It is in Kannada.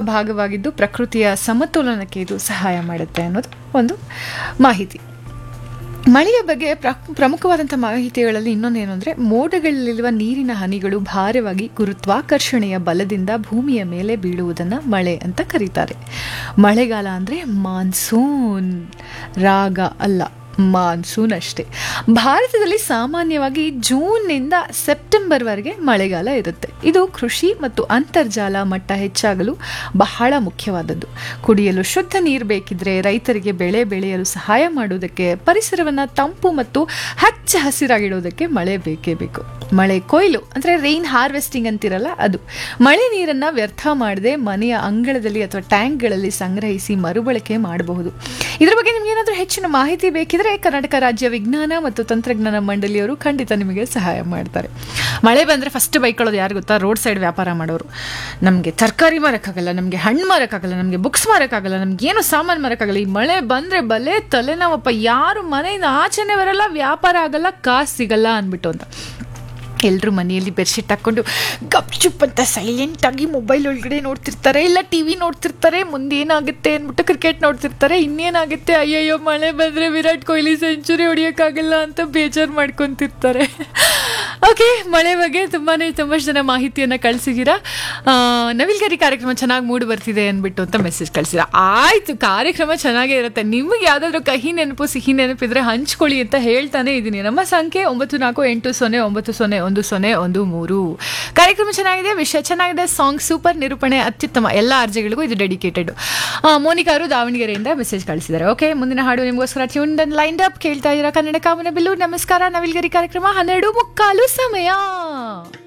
ಭಾಗವಾಗಿದ್ದು ಪ್ರಕೃತಿಯ ಸಮತೋಲನಕ್ಕೆ ಇದು ಸಹಾಯ ಮಾಡುತ್ತೆ ಅನ್ನೋದು ಒಂದು ಮಾಹಿತಿ ಮಳೆಯ ಬಗ್ಗೆ ಪ್ರ ಪ್ರಮುಖವಾದಂಥ ಮಾಹಿತಿಗಳಲ್ಲಿ ಇನ್ನೊಂದೇನು ಅಂದರೆ ಮೋಡಗಳಲ್ಲಿರುವ ನೀರಿನ ಹನಿಗಳು ಭಾರವಾಗಿ ಗುರುತ್ವಾಕರ್ಷಣೆಯ ಬಲದಿಂದ ಭೂಮಿಯ ಮೇಲೆ ಬೀಳುವುದನ್ನು ಮಳೆ ಅಂತ ಕರೀತಾರೆ ಮಳೆಗಾಲ ಅಂದರೆ ಮಾನ್ಸೂನ್ ರಾಗ ಅಲ್ಲ ಮಾನ್ಸೂನ್ ಅಷ್ಟೇ ಭಾರತದಲ್ಲಿ ಸಾಮಾನ್ಯವಾಗಿ ಜೂನ್ನಿಂದ ಸೆಪ್ಟೆಂಬರ್ವರೆಗೆ ಮಳೆಗಾಲ ಇರುತ್ತೆ ಇದು ಕೃಷಿ ಮತ್ತು ಅಂತರ್ಜಾಲ ಮಟ್ಟ ಹೆಚ್ಚಾಗಲು ಬಹಳ ಮುಖ್ಯವಾದದ್ದು ಕುಡಿಯಲು ಶುದ್ಧ ನೀರು ಬೇಕಿದ್ರೆ ರೈತರಿಗೆ ಬೆಳೆ ಬೆಳೆಯಲು ಸಹಾಯ ಮಾಡುವುದಕ್ಕೆ ಪರಿಸರವನ್ನು ತಂಪು ಮತ್ತು ಹಚ್ಚ ಹಸಿರಾಗಿಡೋದಕ್ಕೆ ಮಳೆ ಬೇಕೇ ಬೇಕು ಮಳೆ ಕೊಯ್ಲು ಅಂದರೆ ರೈನ್ ಹಾರ್ವೆಸ್ಟಿಂಗ್ ಅಂತಿರಲ್ಲ ಅದು ಮಳೆ ನೀರನ್ನು ವ್ಯರ್ಥ ಮಾಡದೆ ಮನೆಯ ಅಂಗಳದಲ್ಲಿ ಅಥವಾ ಟ್ಯಾಂಕ್ಗಳಲ್ಲಿ ಸಂಗ್ರಹಿಸಿ ಮರುಬಳಕೆ ಮಾಡಬಹುದು ಇದ್ರ ಬಗ್ಗೆ ನಿಮ್ಗೆ ಏನಾದರೂ ಹೆಚ್ಚಿನ ಮಾಹಿತಿ ಬೇಕಿದ್ರೆ ಕರ್ನಾಟಕ ರಾಜ್ಯ ವಿಜ್ಞಾನ ಮತ್ತು ತಂತ್ರಜ್ಞಾನ ಮಂಡಳಿಯವರು ಖಂಡಿತ ನಿಮಗೆ ಸಹಾಯ ಮಾಡ್ತಾರೆ ಮಳೆ ಬಂದರೆ ಫಸ್ಟ್ ಬೈಕೊಳ್ಳೋದು ಯಾರು ಗೊತ್ತಾ ರೋಡ್ ಸೈಡ್ ವ್ಯಾಪಾರ ಮಾಡೋರು ನಮಗೆ ತರಕಾರಿ ಮಾರೋಕ್ಕಾಗಲ್ಲ ನಮಗೆ ಹಣ್ಣು ಮಾರೋಕ್ಕಾಗಲ್ಲ ನಮಗೆ ಬುಕ್ಸ್ ಮಾರೋಕ್ಕಾಗಲ್ಲ ನಮ್ಗೆ ಏನು ಸಾಮಾನು ಮಾರೋಕ್ಕಾಗಲ್ಲ ಈ ಮಳೆ ಬಂದರೆ ಬಲೆ ತಲೆನೋವಪ್ಪ ಯಾರು ಮನೆಯಿಂದ ಆಚೆನೆ ಬರಲ್ಲ ವ್ಯಾಪಾರ ಆಗಲ್ಲ ಕಾಸು ಸಿಗಲ್ಲ ಅಂದ್ಬಿಟ್ಟು ಅಂತ ಎಲ್ಲರೂ ಮನೆಯಲ್ಲಿ ಬೆಡ್ಶೀಟ್ ಹಾಕ್ಕೊಂಡು ಗಪ್ಚುಪ್ ಅಂತ ಸೈಲೆಂಟಾಗಿ ಮೊಬೈಲ್ ಒಳಗಡೆ ನೋಡ್ತಿರ್ತಾರೆ ಇಲ್ಲ ಟಿ ವಿ ನೋಡ್ತಿರ್ತಾರೆ ಮುಂದೆ ಏನಾಗುತ್ತೆ ಅಂದ್ಬಿಟ್ಟು ಕ್ರಿಕೆಟ್ ನೋಡ್ತಿರ್ತಾರೆ ಇನ್ನೇನಾಗುತ್ತೆ ಅಯ್ಯಯ್ಯೋ ಮಳೆ ಬಂದರೆ ವಿರಾಟ್ ಕೊಹ್ಲಿ ಸೆಂಚುರಿ ಹೊಡಿಯೋಕ್ಕಾಗಲ್ಲ ಅಂತ ಬೇಜಾರು ಮಾಡ್ಕೊತಿರ್ತಾರೆ ಓಕೆ ಮಳೆ ಬಗ್ಗೆ ತುಂಬಾ ತುಂಬಷ್ಟು ಜನ ಮಾಹಿತಿಯನ್ನು ಕಳಿಸಿದ್ದೀರಾ ನವಿಲ್ಗರಿ ಕಾರ್ಯಕ್ರಮ ಚೆನ್ನಾಗಿ ಮೂಡಿ ಬರ್ತಿದೆ ಅಂದ್ಬಿಟ್ಟು ಅಂತ ಮೆಸೇಜ್ ಕಳಿಸಿದ ಆಯಿತು ಕಾರ್ಯಕ್ರಮ ಚೆನ್ನಾಗೇ ಇರುತ್ತೆ ನಿಮಗೆ ಯಾವುದಾದ್ರೂ ಕಹಿ ನೆನಪು ಸಿಹಿ ನೆನಪಿದ್ರೆ ಹಂಚ್ಕೊಳ್ಳಿ ಅಂತ ಹೇಳ್ತಾನೆ ಇದ್ದೀನಿ ನಮ್ಮ ಸಂಖ್ಯೆ ಒಂಬತ್ತು ನಾಲ್ಕು ಎಂಟು ಸೊನ್ನೆ ಒಂಬತ್ತು ಸೊನ್ನೆ ಒಂದು ಸೊನ್ನೆ ಒಂದು ಮೂರು ಕಾರ್ಯಕ್ರಮ ಚೆನ್ನಾಗಿದೆ ವಿಷಯ ಚೆನ್ನಾಗಿದೆ ಸಾಂಗ್ ಸೂಪರ್ ನಿರೂಪಣೆ ಅತ್ಯುತ್ತಮ ಎಲ್ಲ ಅರ್ಜಿಗಳಿಗೂ ಇದು ಡೆಡಿಕೇಟೆಡ್ ಮೋನಿಕಾ ಅವರು ದಾವಣಗೆರೆಯಿಂದ ಮೆಸೇಜ್ ಕಳಿಸಿದ್ದಾರೆ ಓಕೆ ಮುಂದಿನ ಹಾಡು ನಿಮಗೋಸ್ಕರ ಟ್ಯೂನ್ ಲೈನ್ ಅಪ್ ಕೇಳ್ತಾ ಇದ್ದೀರಾ ಕನ್ನಡ ಕಾಮನ ಬಿಲ್ಲು ನಮಸ್ಕಾರ ನವಿಲ್ಗರಿ ಕಾರ್ಯಕ್ರಮ ಹನ್ನೆರಡು ಮುಕ್ಕಾಲು ಸಮಯ